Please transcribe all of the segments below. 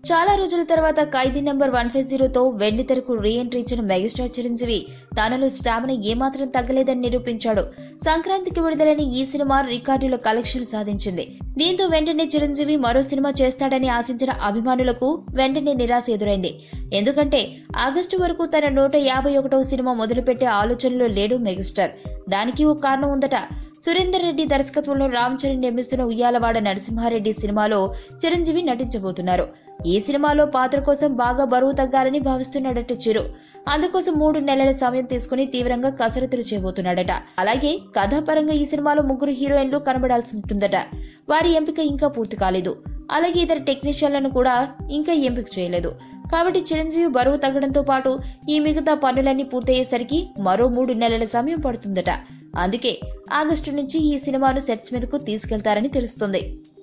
చాలా రోజుల తర్వాత ఖైదీ నెంబర్ వన్ ఫైవ్ జీరోతో వెండి తెరకు రీ ఎంట్రీ ఇచ్చిన మెగాస్టార్ చిరంజీవి తనలో స్టామినా ఏమాత్రం తగ్గలేదని నిరూపించాడు సంక్రాంతికి విడుదలైన ఈ సినిమా రికార్డుల కలెక్షన్లు సాధించింది దీంతో వెంటనే చిరంజీవి మరో సినిమా చేస్తాడని ఆశించిన అభిమానులకు వెంటనే నిరాశ ఎదురైంది ఎందుకంటే ఆగస్టు వరకు తన నూట యాభై ఒకటవ సినిమా మొదలుపెట్టే ఆలోచనలో లేడు మెగాస్టార్ దానికి ఓ కారణం ఉందట సురేందర్ రెడ్డి దర్శకత్వంలో రామ్ చరణ్ నిర్మిస్తున్న ఉయ్యాలవాడ నరసింహారెడ్డి సినిమాలో చిరంజీవి నటించబోతున్నారు ఈ సినిమాలో పాత్ర కోసం బాగా బరువు తగ్గాలని భావిస్తున్నాడట చిరు అందుకోసం మూడు నెలల సమయం తీసుకుని తీవ్రంగా కసరత్తులు చేయబోతున్నాడట అలాగే కథాపరంగా ఈ సినిమాలో ముగ్గురు హీరోయిన్లు కనబడాల్సి ఉంటుందట వారి ఎంపిక ఇంకా పూర్తి కాలేదు అలాగే ఇతర టెక్నీషియన్లను కూడా ఇంకా ఎంపిక చేయలేదు కాబట్టి చిరంజీవి బరువు తగ్గడంతో పాటు ఈ మిగతా పనులన్నీ పూర్తయ్యేసరికి మరో మూడు నెలల సమయం పడుతుందట అందుకే ఆగస్టు నుంచి ఈ సినిమాను సెట్స్ మీదకు తీసుకెళ్తారని తెలుస్తుంది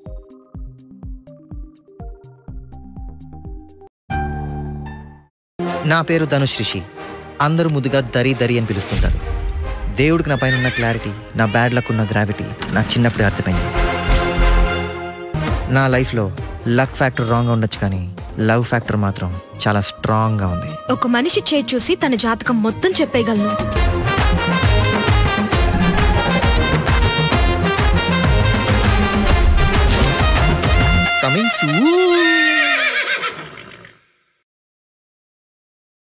నా పేరు ధనుష్ రిషి అందరూ ముద్దుగా దరి దరి అని పిలుస్తుంటారు దేవుడికి నా పైన ఉన్న క్లారిటీ నా బ్యాడ్ లక్ ఉన్న గ్రావిటీ నాకు చిన్నప్పుడే అర్థమైంది నా లైఫ్లో లక్ ఫ్యాక్టర్ రాంగ్గా ఉండొచ్చు కానీ లవ్ ఫ్యాక్టర్ మాత్రం చాలా స్ట్రాంగ్గా ఉంది ఒక మనిషి చేయి చూసి తన జాతకం మొత్తం చెప్పేయగలను కమింగ్ సూన్